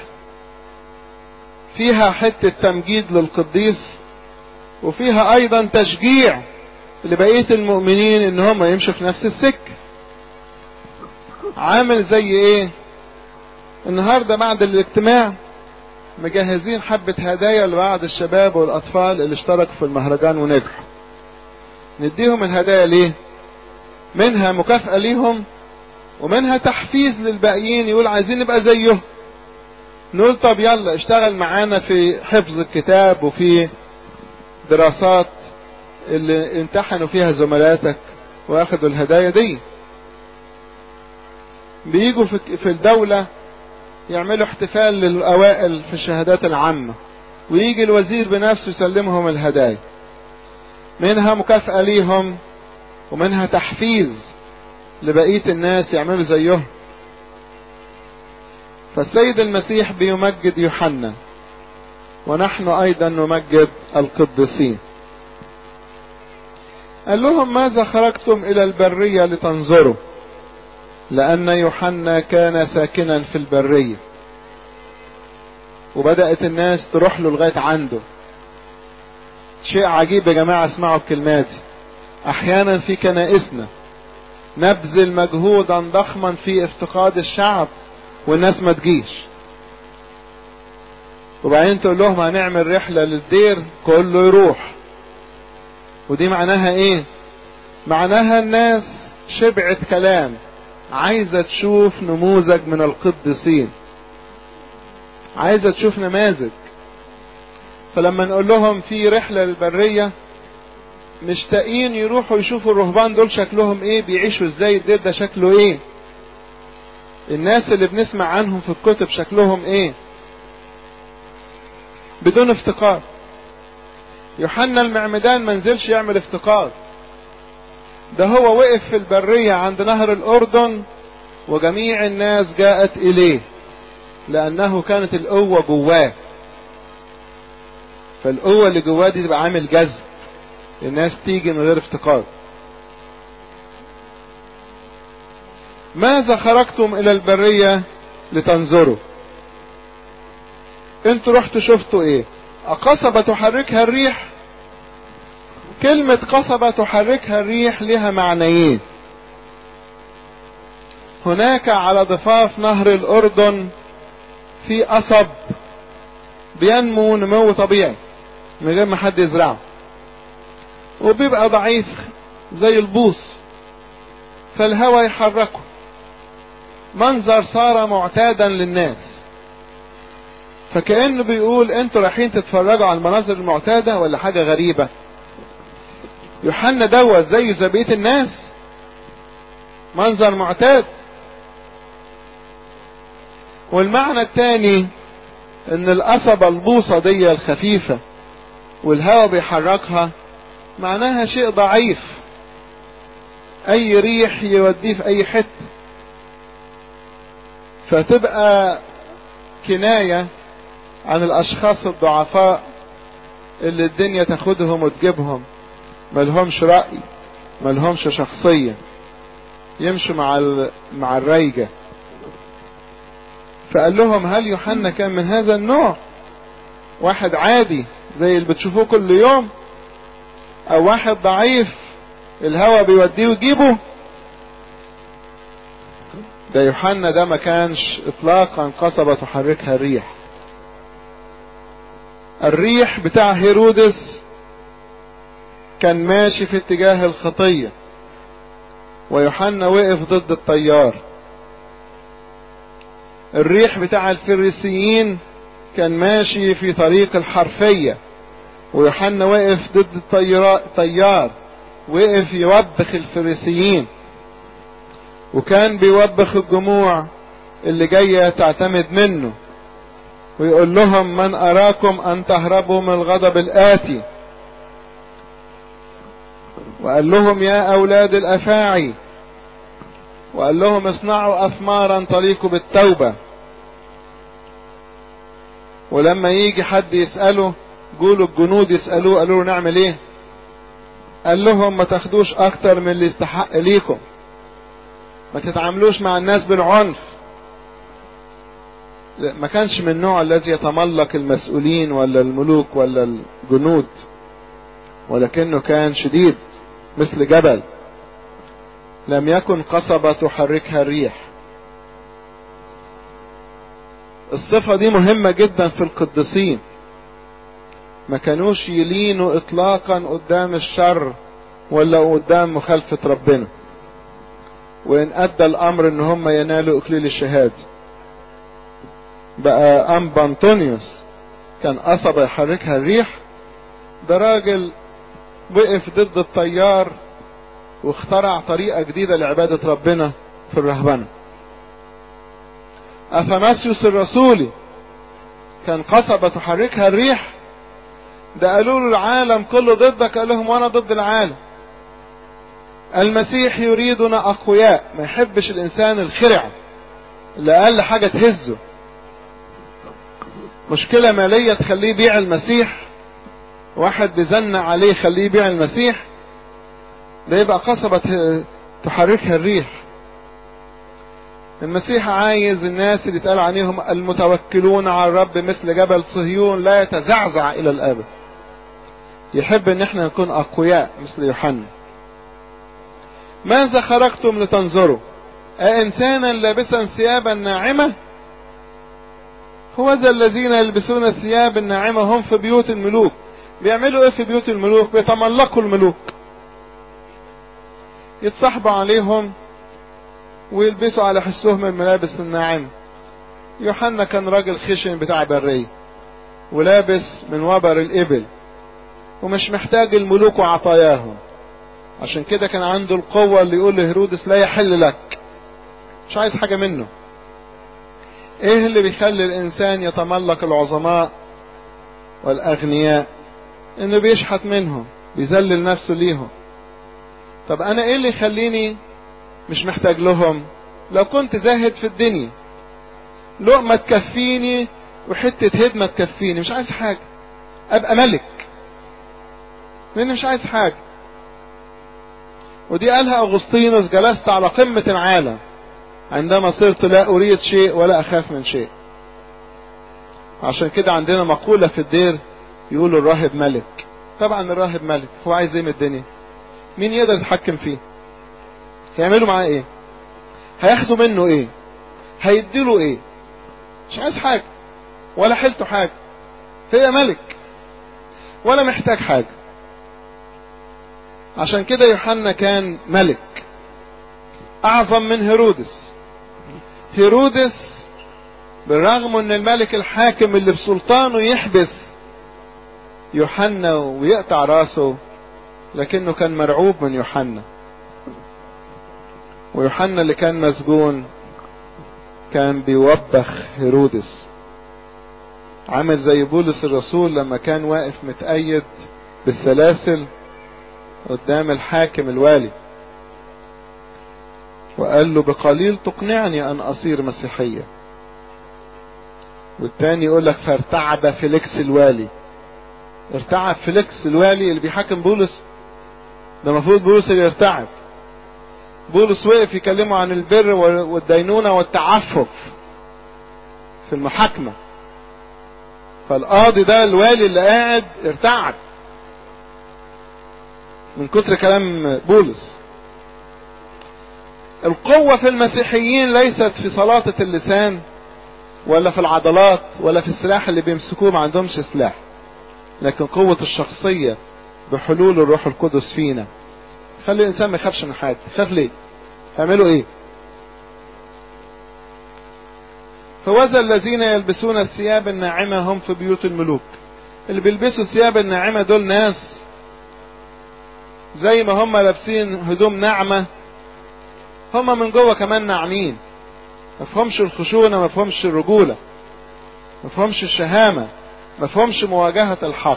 فيها حتة تمجيد للقديس وفيها ايضا تشجيع لبقية المؤمنين ان هم يمشوا في نفس السكة عامل زي ايه النهاردة بعد الاجتماع مجهزين حبة هدايا لبعض الشباب والاطفال اللي اشتركوا في المهرجان ونجحوا نديهم الهدايا ليه منها مكافأة ليهم ومنها تحفيز للباقيين يقول عايزين نبقى زيهم نقول طب يلا اشتغل معانا في حفظ الكتاب وفي دراسات اللي امتحنوا فيها زملاتك واخدوا الهدايا دي بيجوا في في الدولة يعملوا احتفال للأوائل في الشهادات العامة ويجي الوزير بنفسه يسلمهم الهدايا منها مكافأة ليهم ومنها تحفيز لبقية الناس يعملوا زيهم فالسيد المسيح بيمجد يوحنا ونحن ايضا نمجد القديسين قال لهم ماذا خرجتم الى البرية لتنظروا لان يوحنا كان ساكنا في البرية وبدأت الناس تروح له لغاية عنده شيء عجيب يا جماعة اسمعوا الكلمات احيانا في كنائسنا نبذل مجهودا ضخما في افتقاد الشعب والناس ما تجيش وبعدين تقول لهم هنعمل رحلة للدير كله يروح ودي معناها ايه معناها الناس شبعت كلام عايزة تشوف نموذج من القديسين عايزة تشوف نماذج فلما نقول لهم في رحلة للبرية مشتاقين يروحوا يشوفوا الرهبان دول شكلهم ايه بيعيشوا ازاي الدير ده شكله ايه الناس اللي بنسمع عنهم في الكتب شكلهم ايه بدون افتقار يوحنا المعمدان ما نزلش يعمل افتقار ده هو وقف في البرية عند نهر الأردن وجميع الناس جاءت إليه لأنه كانت القوة جواه فالقوة اللي جواه دي تبقى عامل جذب الناس تيجي من غير افتقار ماذا خرجتم الى البرية لتنظروا انتوا رحتوا شفتوا ايه قصبة تحركها الريح كلمة قصبة تحركها الريح لها معنيين هناك على ضفاف نهر الاردن في قصب بينمو نمو طبيعي من غير ما حد يزرعه وبيبقى ضعيف زي البوص فالهواء يحركه منظر صار معتادا للناس فكأنه بيقول انتوا رايحين تتفرجوا على المناظر المعتادة ولا حاجة غريبة يوحنا دوت زي زي بقية الناس منظر معتاد والمعنى الثاني ان القصبة البوصة دي الخفيفة والهواء بيحركها معناها شيء ضعيف اي ريح يوديه في اي حته فتبقى كناية عن الاشخاص الضعفاء اللي الدنيا تاخدهم وتجيبهم ملهمش رأي ملهمش شخصية يمشوا مع مع الريجة فقال لهم هل يوحنا كان من هذا النوع واحد عادي زي اللي بتشوفوه كل يوم او واحد ضعيف الهوى بيوديه ويجيبه ده يوحنا ده ما كانش اطلاقا قصبة تحركها الريح الريح بتاع هيرودس كان ماشي في اتجاه الخطية ويوحنا وقف ضد التيار الريح بتاع الفريسيين كان ماشي في طريق الحرفية ويوحنا وقف ضد التيار وقف يوبخ الفريسيين وكان بيوبخ الجموع اللي جاية تعتمد منه ويقول لهم من أراكم أن تهربوا من الغضب الآتي وقال لهم يا أولاد الأفاعي وقال لهم اصنعوا أثمارا تليق بالتوبة ولما يجي حد يسأله قولوا الجنود يسألوه قالوا له نعمل ايه قال لهم ما تاخدوش اكتر من اللي يستحق ليكم ما تتعاملوش مع الناس بالعنف ما كانش من النوع الذي يتملق المسؤولين ولا الملوك ولا الجنود ولكنه كان شديد مثل جبل لم يكن قصبة تحركها الريح الصفة دي مهمة جدا في القديسين ما كانوش يلينوا اطلاقا قدام الشر ولا قدام مخالفة ربنا وان ادى الامر ان هم ينالوا اكليل الشهادة بقى انبا انطونيوس كان قصبة يحركها الريح ده راجل وقف ضد التيار واخترع طريقة جديدة لعبادة ربنا في الرهبنة اثناسيوس الرسولي كان قصبة تحركها الريح ده قالوا له العالم كله ضدك قال لهم وانا ضد العالم المسيح يريدنا اقوياء ما يحبش الانسان الخرع اللي اقل حاجة تهزه مشكلة مالية تخليه يبيع المسيح واحد بيزنق عليه يخليه يبيع المسيح ده يبقى قصبة تحركها الريح المسيح عايز الناس اللي اتقال عليهم المتوكلون على الرب مثل جبل صهيون لا يتزعزع الى الابد يحب ان احنا نكون اقوياء مثل يوحنا ماذا خرجتم لتنظروا أإنسانا لابسا ثيابا ناعمة هو ذا الذين يلبسون الثياب الناعمة هم في بيوت الملوك بيعملوا ايه في بيوت الملوك بيتملقوا الملوك يتصاحبوا عليهم ويلبسوا على حسهم الملابس الناعمة يوحنا كان راجل خشن بتاع برية ولابس من وبر الإبل ومش محتاج الملوك وعطاياهم عشان كده كان عنده القوة اللي يقول لهيرودس لا يحل لك مش عايز حاجة منه ايه اللي بيخلي الانسان يتملق العظماء والاغنياء انه بيشحت منهم بيذلل نفسه ليهم طب انا ايه اللي يخليني مش محتاج لهم لو كنت زاهد في الدنيا لقمة تكفيني وحتة هدمة تكفيني مش عايز حاجة ابقى ملك لاني مش عايز حاجة ودي قالها اغسطينوس جلست على قمة العالم عندما صرت لا اريد شيء ولا اخاف من شيء عشان كده عندنا مقولة في الدير يقولوا الراهب ملك طبعا الراهب ملك هو عايز ايه من الدنيا مين يقدر يتحكم فيه هيعملوا معاه ايه هياخدوا منه ايه هيديله ايه مش عايز حاجة ولا حيلته حاجة هي ملك ولا محتاج حاجة عشان كده يوحنا كان ملك اعظم من هيرودس هيرودس بالرغم ان الملك الحاكم اللي بسلطانه يحبس يوحنا ويقطع راسه لكنه كان مرعوب من يوحنا ويوحنا اللي كان مسجون كان بيوبخ هيرودس عامل زي بولس الرسول لما كان واقف متأيد بالسلاسل قدام الحاكم الوالي وقال له بقليل تقنعني ان اصير مسيحيا والتاني يقول لك فارتعب فيليكس الوالي ارتعب فيليكس الوالي اللي بيحاكم بولس ده المفروض بولس اللي يرتعب بولس وقف يكلمه عن البر والدينونة والتعفف في المحاكمة فالقاضي ده الوالي اللي قاعد ارتعد من كتر كلام بولس القوة في المسيحيين ليست في سلاطة اللسان ولا في العضلات ولا في السلاح اللي بيمسكوه ما عندهمش سلاح لكن قوة الشخصية بحلول الروح القدس فينا خلي الانسان ما يخافش من حد يخاف ليه هيعملوا ايه فوذا الذين يلبسون الثياب الناعمة هم في بيوت الملوك اللي بيلبسوا الثياب الناعمة دول ناس زي ما هم لابسين هدوم ناعمة هم من جوه كمان ناعمين ما فهمش الخشونة ما فهمش الرجولة ما فهمش الشهامة ما فهمش مواجهة الحق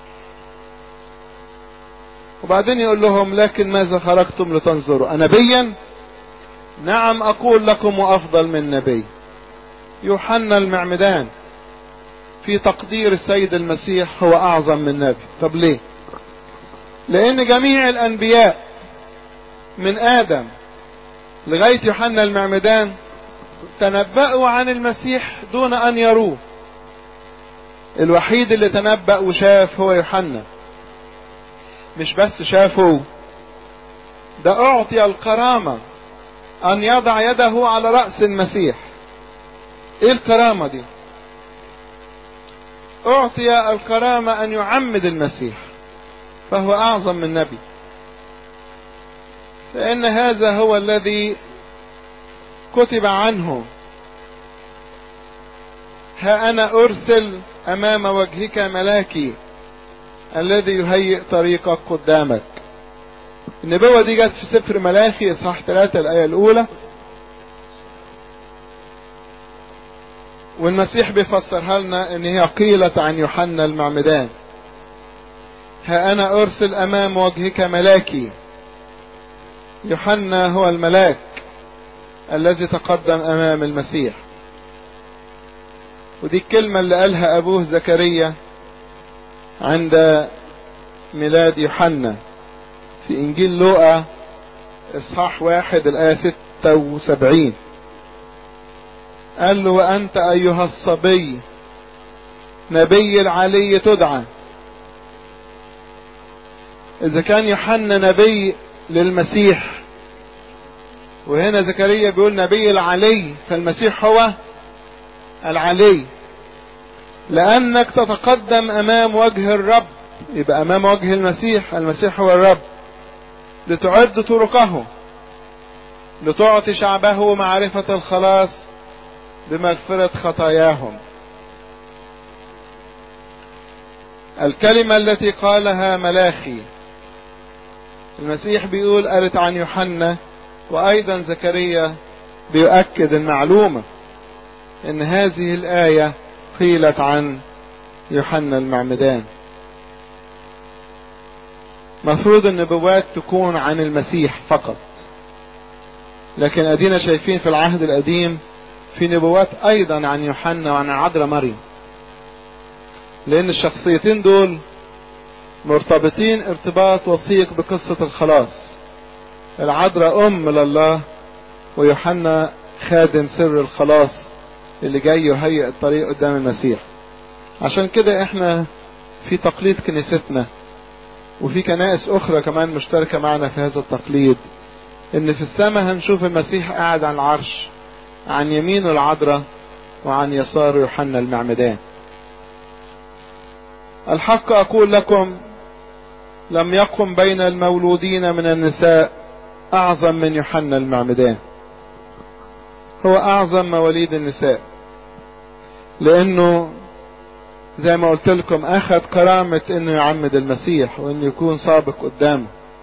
وبعدين يقول لهم لكن ماذا خرجتم لتنظروا أنبيا نعم أقول لكم وأفضل من نبي يوحنا المعمدان في تقدير السيد المسيح هو أعظم من نبي طب ليه لأن جميع الأنبياء من آدم لغاية يوحنا المعمدان تنبأوا عن المسيح دون أن يروه الوحيد اللي تنبأ وشاف هو يوحنا مش بس شافه ده أعطي الكرامة أن يضع يده على رأس المسيح إيه الكرامة دي أعطي الكرامة أن يعمد المسيح فهو أعظم من نبي فإن هذا هو الذي كتب عنه ها أنا أرسل أمام وجهك ملاكي الذي يهيئ طريقك قدامك النبوة دي جت في سفر ملاخي إصحاح 3 الآية الأولى والمسيح بيفسرها لنا ان هي قيلت عن يوحنا المعمدان ها انا ارسل امام وجهك ملاكي يوحنا هو الملاك الذي تقدم امام المسيح ودي الكلمة اللي قالها ابوه زكريا عند ميلاد يوحنا في انجيل لوقا اصحاح واحد الايه ستة وسبعين قال له وأنت أيها الصبي نبي العلي تدعى إذا كان يوحنا نبي للمسيح وهنا زكريا بيقول نبي العلي فالمسيح هو العلي لأنك تتقدم أمام وجه الرب يبقى أمام وجه المسيح المسيح هو الرب لتعد طرقه لتعطي شعبه معرفة الخلاص بمغفرة خطاياهم الكلمة التي قالها ملاخي المسيح بيقول قالت عن يوحنا وأيضا زكريا بيؤكد المعلومة ان هذه الآية قيلت عن يوحنا المعمدان مفروض النبوات تكون عن المسيح فقط لكن ادينا شايفين في العهد القديم في نبوات ايضا عن يوحنا وعن عذراء مريم لان الشخصيتين دول مرتبطين ارتباط وثيق بقصة الخلاص العذراء ام لله ويوحنا خادم سر الخلاص اللي جاي يهيئ الطريق قدام المسيح عشان كده احنا في تقليد كنيستنا وفي كنائس اخرى كمان مشتركة معنا في هذا التقليد ان في السماء هنشوف المسيح قاعد على العرش عن يمينه العذراء وعن يسار يوحنا المعمدان الحق اقول لكم لم يقم بين المولودين من النساء اعظم من يوحنا المعمدان هو اعظم مواليد النساء لانه زي ما قلت لكم اخذ كرامة انه يعمد المسيح وانه يكون سابق قدامه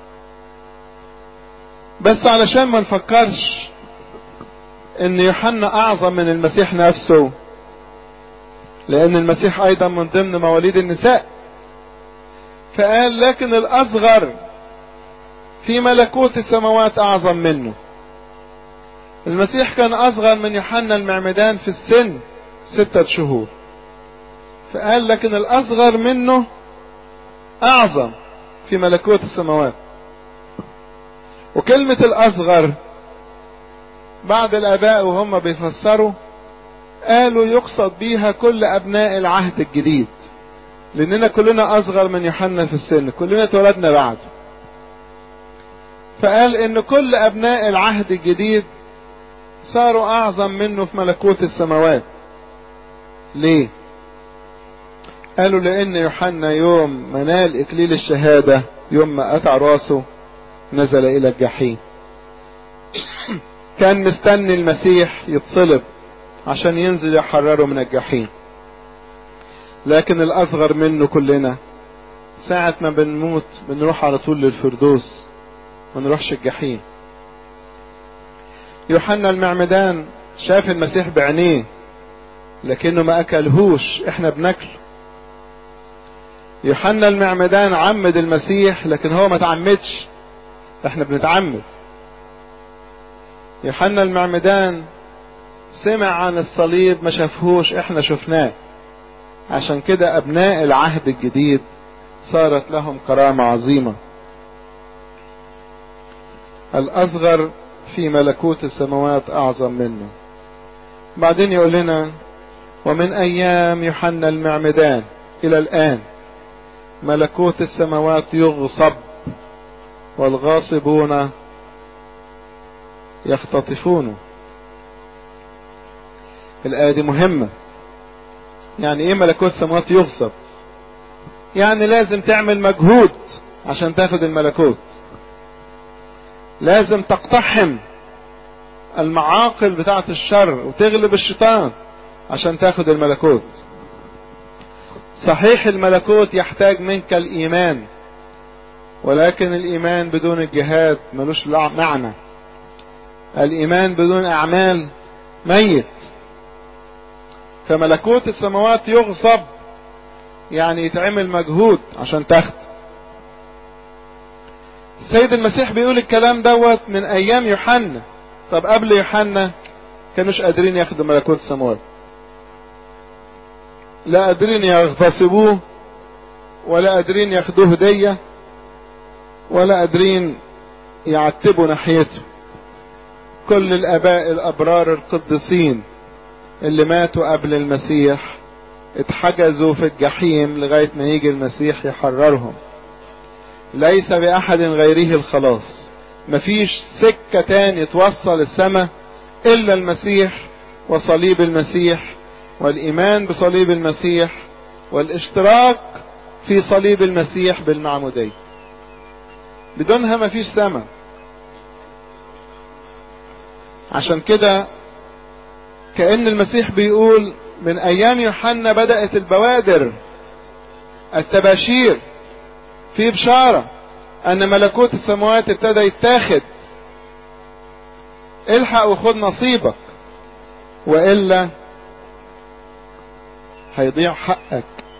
بس علشان ما نفكرش ان يوحنا اعظم من المسيح نفسه لان المسيح ايضا من ضمن مواليد النساء فقال لكن الاصغر في ملكوت السماوات اعظم منه المسيح كان اصغر من يوحنا المعمدان في السن ستة شهور فقال لكن الاصغر منه اعظم في ملكوت السماوات وكلمة الاصغر بعض الاباء وهم بيفسروا قالوا يقصد بيها كل ابناء العهد الجديد لاننا كلنا اصغر من يوحنا في السن كلنا اتولدنا بعده فقال ان كل ابناء العهد الجديد صاروا اعظم منه في ملكوت السماوات ليه قالوا لان يوحنا يوم ما نال اكليل الشهادة يوم ما قطع راسه نزل الى الجحيم كان مستني المسيح يتصلب عشان ينزل يحرره من الجحيم لكن الاصغر منه كلنا ساعة ما بنموت بنروح على طول للفردوس ما نروحش الجحيم يوحنا المعمدان شاف المسيح بعينيه لكنه ما اكلهوش احنا بناكله يوحنا المعمدان عمد المسيح لكن هو ما تعمدش احنا بنتعمد يوحنا المعمدان سمع عن الصليب ما شافهوش احنا شفناه عشان كده ابناء العهد الجديد صارت لهم كرامة عظيمة الاصغر في ملكوت السماوات اعظم منه بعدين يقول لنا ومن ايام يوحنا المعمدان الى الان ملكوت السماوات يغصب والغاصبون يختطفونه الآية دي مهمة يعني ايه ملكوت السماوات يغصب يعني لازم تعمل مجهود عشان تاخد الملكوت لازم تقتحم المعاقل بتاعة الشر وتغلب الشيطان عشان تاخد الملكوت صحيح الملكوت يحتاج منك الإيمان ولكن الإيمان بدون الجهاد ملوش معنى الإيمان بدون أعمال ميت فملكوت السماوات يغصب يعني يتعمل مجهود عشان تاخد السيد المسيح بيقول الكلام دوت من ايام يوحنا طب قبل يوحنا كانوش قادرين ياخدوا ملكوت السماوات لا قادرين يغتصبوه ولا قادرين ياخدوه هدية ولا قادرين يعتبوا ناحيته كل الاباء الابرار القديسين اللي ماتوا قبل المسيح اتحجزوا في الجحيم لغاية ما يجي المسيح يحررهم ليس بأحد غيره الخلاص مفيش سكة تاني توصل السماء إلا المسيح وصليب المسيح والإيمان بصليب المسيح والاشتراك في صليب المسيح بالمعمودية بدونها مفيش سماء عشان كده كأن المسيح بيقول من أيام يوحنا بدأت البوادر التباشير في بشارة أن ملكوت السماوات ابتدى يتاخد الحق وخد نصيبك وإلا هيضيع حقك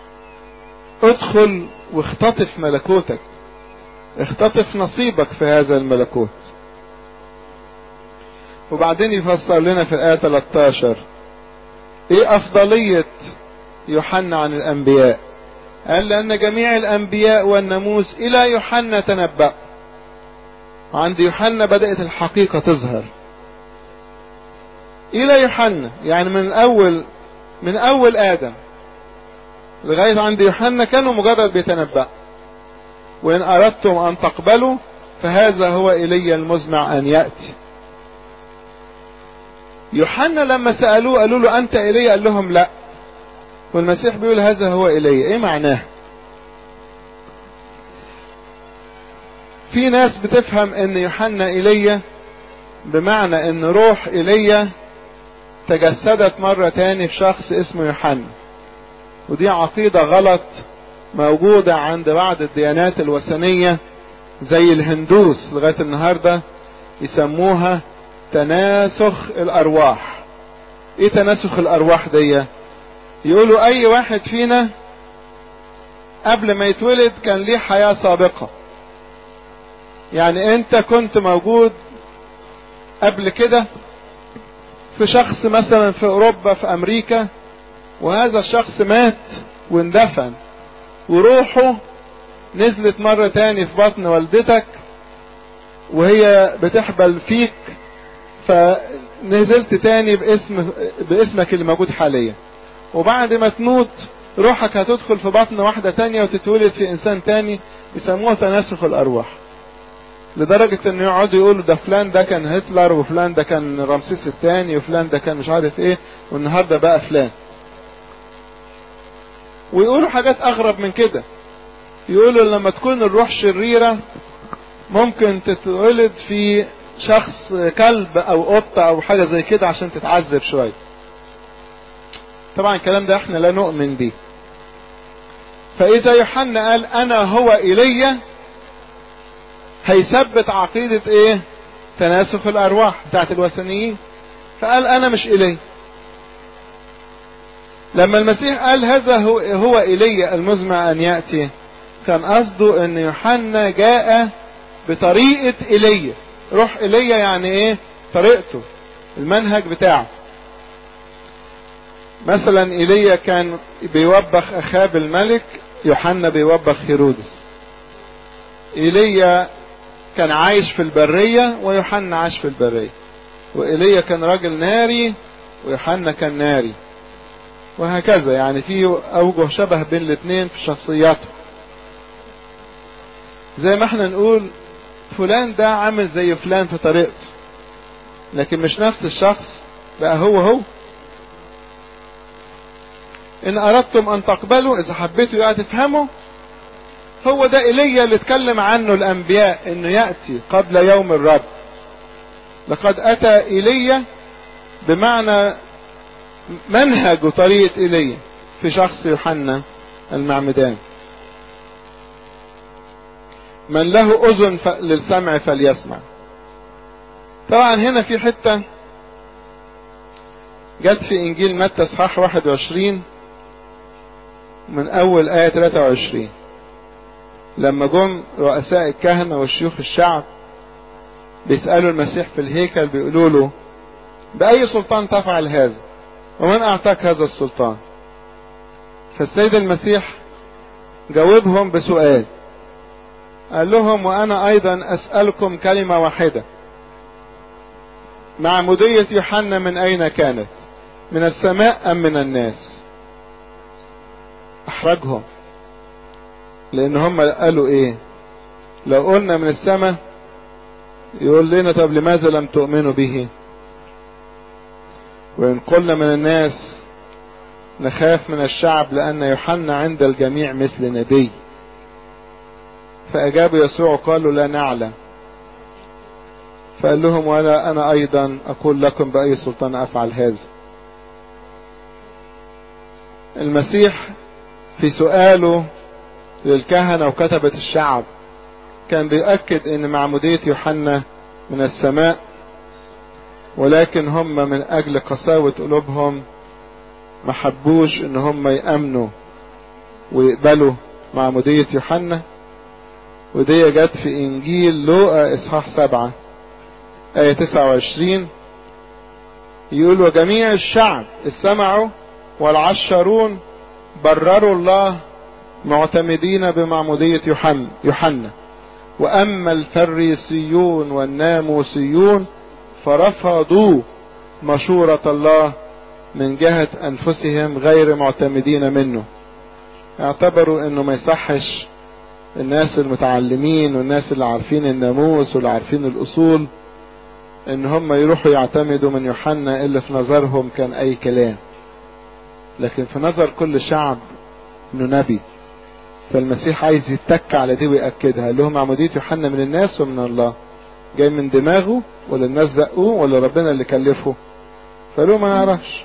ادخل واختطف ملكوتك اختطف نصيبك في هذا الملكوت وبعدين يفسر لنا في الآية 13 ايه افضلية يوحنا عن الانبياء قال لان جميع الانبياء والناموس الى يوحنا تنبأ عند يوحنا بدأت الحقيقة تظهر الى يوحنا يعني من اول من اول ادم لغاية عند يوحنا كانوا مجرد بيتنبأ وان اردتم ان تقبلوا فهذا هو الي المزمع ان يأتي يوحنا لما سألوه قالوا له أنت إلي قال لهم لا والمسيح بيقول هذا هو إلي إيه معناه في ناس بتفهم ان يوحنا إلي بمعنى ان روح إلي تجسدت مرة تاني في شخص اسمه يوحنا ودي عقيدة غلط موجودة عند بعض الديانات الوثنية زي الهندوس لغاية النهاردة يسموها تناسخ الارواح ايه تناسخ الارواح دي يقولوا اي واحد فينا قبل ما يتولد كان ليه حياة سابقة يعني انت كنت موجود قبل كده في شخص مثلا في اوروبا في امريكا وهذا الشخص مات واندفن وروحه نزلت مرة تاني في بطن والدتك وهي بتحبل فيك فنزلت تاني باسم باسمك اللي موجود حاليا وبعد ما تموت روحك هتدخل في بطن واحدة تانية وتتولد في انسان تاني يسموه تناسخ الارواح لدرجة ان يقعدوا يقولوا ده فلان ده كان هتلر وفلان ده كان رمسيس الثاني وفلان ده كان مش عارف ايه والنهاردة بقى فلان ويقولوا حاجات اغرب من كده يقولوا لما تكون الروح شريرة ممكن تتولد في شخص كلب او قطة او حاجة زي كده عشان تتعذب شوية طبعا الكلام ده احنا لا نؤمن به فاذا يوحنا قال انا هو ايليا هيثبت عقيدة ايه تناسخ الارواح بتاعت الوثنيين فقال انا مش ايليا لما المسيح قال هذا هو, هو ايليا المزمع ان يأتي كان قصده ان يوحنا جاء بطريقة ايليا روح ايليا يعني ايه طريقته المنهج بتاعه مثلا ايليا كان بيوبخ اخاب الملك يوحنا بيوبخ هيرودس ايليا كان عايش في البرية ويوحنا عاش في البرية وإيليا كان راجل ناري ويوحنا كان ناري وهكذا يعني في أوجه شبه بين الاثنين في شخصياتهم زي ما احنا نقول فلان ده عامل زي فلان في طريقته لكن مش نفس الشخص بقى هو هو ان اردتم ان تقبلوا اذا حبيتوا يعني تفهموا هو ده ايليا اللي اتكلم عنه الانبياء انه ياتي قبل يوم الرب لقد اتى ايليا بمعنى منهج وطريقه ايليا في شخص يوحنا المعمدان من له اذن للسمع فليسمع طبعا هنا في حته جت في انجيل متى اصحاح 21 من اول ايه 23 لما جم رؤساء الكهنة والشيوخ الشعب بيسألوا المسيح في الهيكل بيقولوا له بأي سلطان تفعل هذا ومن أعطاك هذا السلطان فالسيد المسيح جاوبهم بسؤال قال لهم وأنا أيضا أسألكم كلمة واحدة معمودية يوحنا من أين كانت من السماء أم من الناس أحرجهم لان هم قالوا ايه لو قلنا من السماء يقول لنا طب لماذا لم تؤمنوا به وان قلنا من الناس نخاف من الشعب لان يوحنا عند الجميع مثل نبي فاجاب يسوع قالوا لا نعلم فقال لهم ولا انا ايضا اقول لكم باي سلطان افعل هذا المسيح في سؤاله للكهنة وكتبة الشعب كان بيؤكد ان معمودية يوحنا من السماء ولكن هم من اجل قساوة قلوبهم ما حبوش ان هم يأمنوا ويقبلوا معمودية يوحنا ودي جت في انجيل لوقا اصحاح سبعة اية تسعة وعشرين يقول وجميع الشعب استمعوا والعشرون برروا الله معتمدين بمعمودية يوحنا يوحنا وأما الفريسيون والناموسيون فرفضوا مشورة الله من جهة أنفسهم غير معتمدين منه اعتبروا انه ما يصحش الناس المتعلمين والناس اللي عارفين الناموس واللي عارفين الأصول ان هم يروحوا يعتمدوا من يوحنا اللي في نظرهم كان اي كلام لكن في نظر كل شعب انه نبي فالمسيح عايز يتك على دي ويأكدها قال لهم عمودية يوحنا من الناس ومن الله جاي من دماغه ولا الناس زقوه ولا ربنا اللي كلفه فقالوا ما نعرفش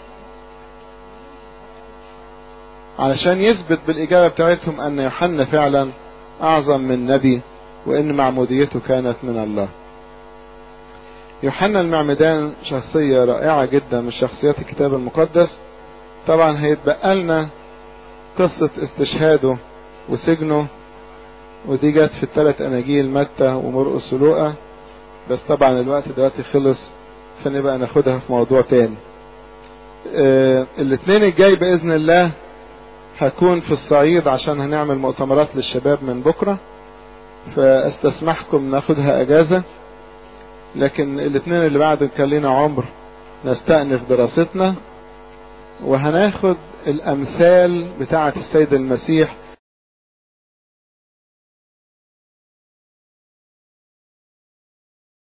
علشان يثبت بالإجابة بتاعتهم أن يوحنا فعلا أعظم من نبي وأن معموديته كانت من الله يوحنا المعمدان شخصية رائعة جدا من شخصيات الكتاب المقدس طبعا هيتبقى لنا قصة استشهاده وسجنه ودي جت في الثلاث اناجيل متى ومرقس ولوقا بس طبعا الوقت دلوقتي خلص فنبقى ناخدها في موضوع تاني اه الاثنين الجاي باذن الله هكون في الصعيد عشان هنعمل مؤتمرات للشباب من بكرة فاستسمحكم ناخدها اجازة لكن الاثنين اللي بعد كان لنا عمر نستأنف دراستنا وهناخد الامثال بتاعة السيد المسيح